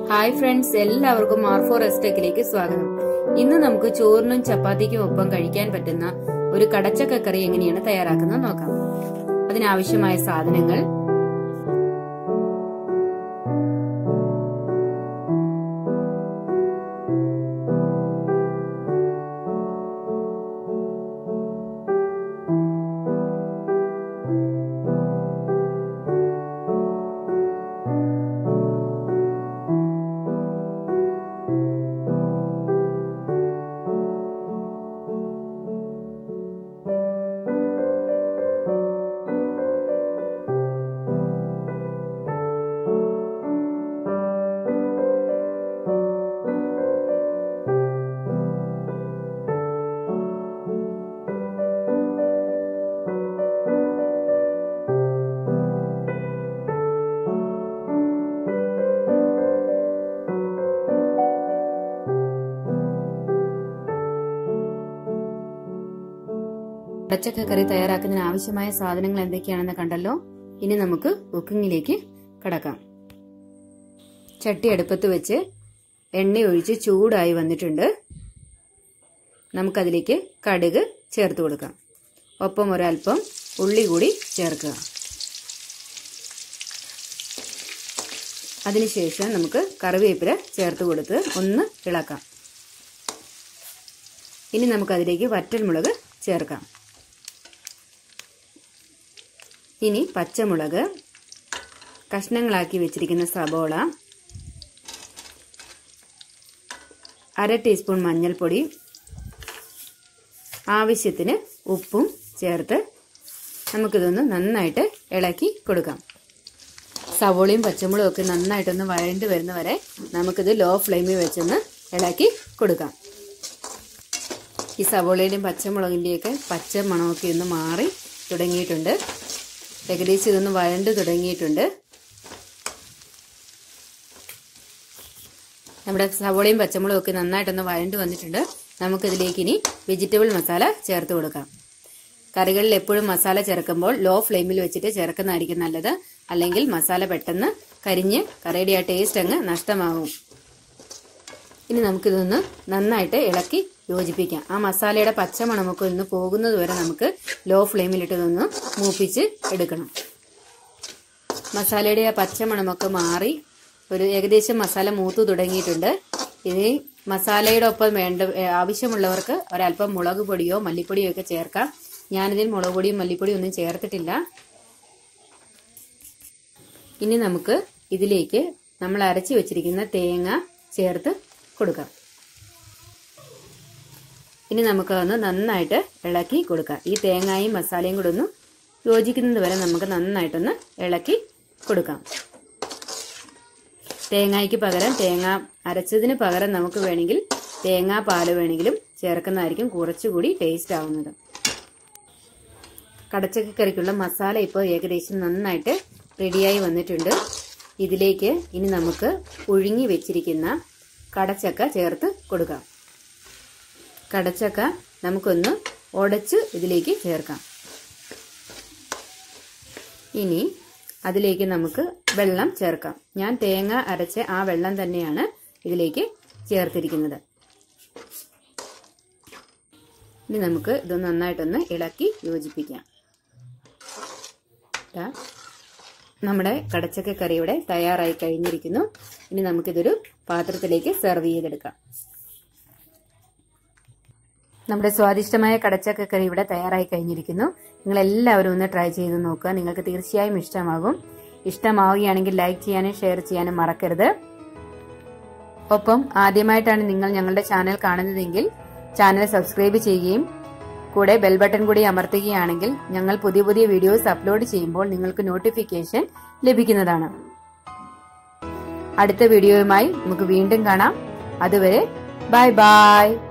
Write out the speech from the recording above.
hi friends എല്ലാവർക്കും മാർഫോ റെസ്റ്റേക്കിലേക്ക് സ്വാഗതം ഇന്ന് നമുക്ക് ചോറിനും ചപ്പാത്തിക്കും ഒപ്പം കഴിക്കാൻ പറ്റുന്ന ഒരു കടച്ചക്ക കറി എങ്ങനെയാണ് തയ്യാറാക്കുന്നത് നോക്കാം അതിനാവശ്യമായ സാധനങ്ങൾ കടച്ചക്ക കറി തയ്യാറാക്കുന്നതിന് ആവശ്യമായ സാധനങ്ങൾ എന്തൊക്കെയാണെന്ന് കണ്ടല്ലോ ഇനി നമുക്ക് കുക്കിങ്ങിലേക്ക് കടക്കാം ചട്ടി അടുപ്പത്ത് വെച്ച് എണ്ണ ഒഴിച്ച് ചൂടായി വന്നിട്ടുണ്ട് നമുക്കതിലേക്ക് കടുക് ചേർത്ത് കൊടുക്കാം ഒപ്പം ഒരൽപ്പം ഉള്ളി കൂടി ചേർക്കുക അതിനുശേഷം നമുക്ക് കറിവേപ്പില ചേർത്ത് കൊടുത്ത് ഒന്ന് ഇളക്കാം ഇനി നമുക്കതിലേക്ക് വറ്റൽമുളക് ചേർക്കാം ഇനി പച്ചമുളക് കഷ്ണങ്ങളാക്കി വെച്ചിരിക്കുന്ന സബോള അര ടീസ്പൂൺ മഞ്ഞൾപ്പൊടി ആവശ്യത്തിന് ഉപ്പും ചേർത്ത് നമുക്കിതൊന്ന് നന്നായിട്ട് ഇളക്കി കൊടുക്കാം സവോളയും പച്ചമുളകും ഒക്കെ നന്നായിട്ടൊന്ന് വഴണ്ട് വരുന്ന വരെ നമുക്കിത് ലോ ഫ്ലെയിമിൽ വെച്ചൊന്ന് ഇളക്കി കൊടുക്കാം ഈ സവോളയുടെയും പച്ചമുളകിൻ്റെയൊക്കെ പച്ച മണമൊക്കെ ഒന്ന് മാറി തുടങ്ങിയിട്ടുണ്ട് ഏകദേശം ഇതൊന്ന് വഴണ്ട് തുടങ്ങിയിട്ടുണ്ട് നമ്മുടെ സവോളയും പച്ചമുളകും ഒക്കെ നന്നായിട്ടൊന്ന് വഴണ്ട് വന്നിട്ടുണ്ട് നമുക്കിതിലേക്ക് ഇനി വെജിറ്റബിൾ മസാല ചേർത്ത് കൊടുക്കാം കറികളിൽ എപ്പോഴും മസാല ചേർക്കുമ്പോൾ ലോ ഫ്ലെയിമിൽ വെച്ചിട്ട് ചേർക്കുന്നതായിരിക്കും നല്ലത് അല്ലെങ്കിൽ മസാല പെട്ടെന്ന് കരിഞ്ഞ് കറിയുടെ ആ ടേസ്റ്റ് അങ്ങ് നഷ്ടമാകും ഇനി നമുക്കിതൊന്ന് നന്നായിട്ട് ഇളക്കി യോജിപ്പിക്കാം ആ മസാലയുടെ പച്ചമണമൊക്കെ ഒന്ന് പോകുന്നത് വരെ നമുക്ക് ലോ ഫ്ലെയിമിലിട്ട് ഇതൊന്ന് മൂപ്പിച്ച് എടുക്കണം മസാലയുടെ ആ പച്ചമണമൊക്കെ മാറി ഒരു ഏകദേശം മസാല മൂത്തു തുടങ്ങിയിട്ടുണ്ട് ഇനി മസാലയുടെ ഒപ്പം വേണ്ട ആവശ്യമുള്ളവർക്ക് ഒരല്പം മുളക് പൊടിയോ മല്ലിപ്പൊടിയോ ഒക്കെ ചേർക്കാം ഞാനിതിൽ മുളക് പൊടിയും മല്ലിപ്പൊടിയും ഒന്നും ചേർത്തിട്ടില്ല ഇനി നമുക്ക് ഇതിലേക്ക് നമ്മൾ അരച്ചു വെച്ചിരിക്കുന്ന തേങ്ങ ചേർത്ത് കൊടുക്കാം ഇനി നമുക്കതൊന്ന് നന്നായിട്ട് ഇളക്കി കൊടുക്കാം ഈ തേങ്ങയും മസാലയും കൂടെ ഒന്ന് യോജിക്കുന്നത് വരെ നമുക്ക് നന്നായിട്ടൊന്ന് ഇളക്കി കൊടുക്കാം തേങ്ങയ്ക്ക് പകരം തേങ്ങ അരച്ചതിന് പകരം നമുക്ക് വേണമെങ്കിൽ തേങ്ങാ പാല് വേണമെങ്കിലും ചേർക്കുന്നതായിരിക്കും കുറച്ചുകൂടി ടേസ്റ്റ് ആവുന്നത് കടച്ചക്കറിക്കുള്ള മസാല ഇപ്പോൾ ഏകദേശം നന്നായിട്ട് റെഡിയായി വന്നിട്ടുണ്ട് ഇതിലേക്ക് ഇനി നമുക്ക് പുഴുങ്ങി വെച്ചിരിക്കുന്ന കടച്ചക്ക ചേർത്ത് കൊടുക്കാം കടച്ചക്ക നമുക്കൊന്ന് ഉടച്ച് ഇതിലേക്ക് ചേർക്കാം ഇനി അതിലേക്ക് നമുക്ക് വെള്ളം ചേർക്കാം ഞാൻ തേങ്ങ അരച്ച് ആ വെള്ളം തന്നെയാണ് ഇതിലേക്ക് ചേർത്തിരിക്കുന്നത് ഇനി നമുക്ക് ഇത് നന്നായിട്ടൊന്ന് ഇളക്കി യോജിപ്പിക്കാം നമ്മുടെ കടച്ചക്ക കറി ഇവിടെ തയ്യാറായി കഴിഞ്ഞിരിക്കുന്നു ഇനി നമുക്കിതൊരു പാത്രത്തിലേക്ക് സെർവ് ചെയ്തെടുക്കാം നമ്മുടെ സ്വാദിഷ്ടമായ കടച്ചക്ക കറി ഇവിടെ തയ്യാറായി കഴിഞ്ഞിരിക്കുന്നു നിങ്ങൾ എല്ലാവരും ഒന്ന് ട്രൈ ചെയ്ത് നോക്കുക നിങ്ങൾക്ക് തീർച്ചയായും ഇഷ്ടമാകും ഇഷ്ടമാവുകയാണെങ്കിൽ ലൈക്ക് ചെയ്യാനും ഷെയർ ചെയ്യാനും മറക്കരുത് ഒപ്പം ആദ്യമായിട്ടാണ് നിങ്ങൾ ഞങ്ങളുടെ ചാനൽ കാണുന്നതെങ്കിൽ ചാനൽ സബ്സ്ക്രൈബ് ചെയ്യുകയും കൂടെ ബെൽ ബട്ടൺ കൂടി അമർത്തുകയാണെങ്കിൽ ഞങ്ങൾ പുതിയ പുതിയ വീഡിയോസ് അപ്ലോഡ് ചെയ്യുമ്പോൾ നിങ്ങൾക്ക് നോട്ടിഫിക്കേഷൻ ലഭിക്കുന്നതാണ് അടുത്ത വീഡിയോയുമായി നമുക്ക് വീണ്ടും കാണാം അതുവരെ ബൈ ബൈ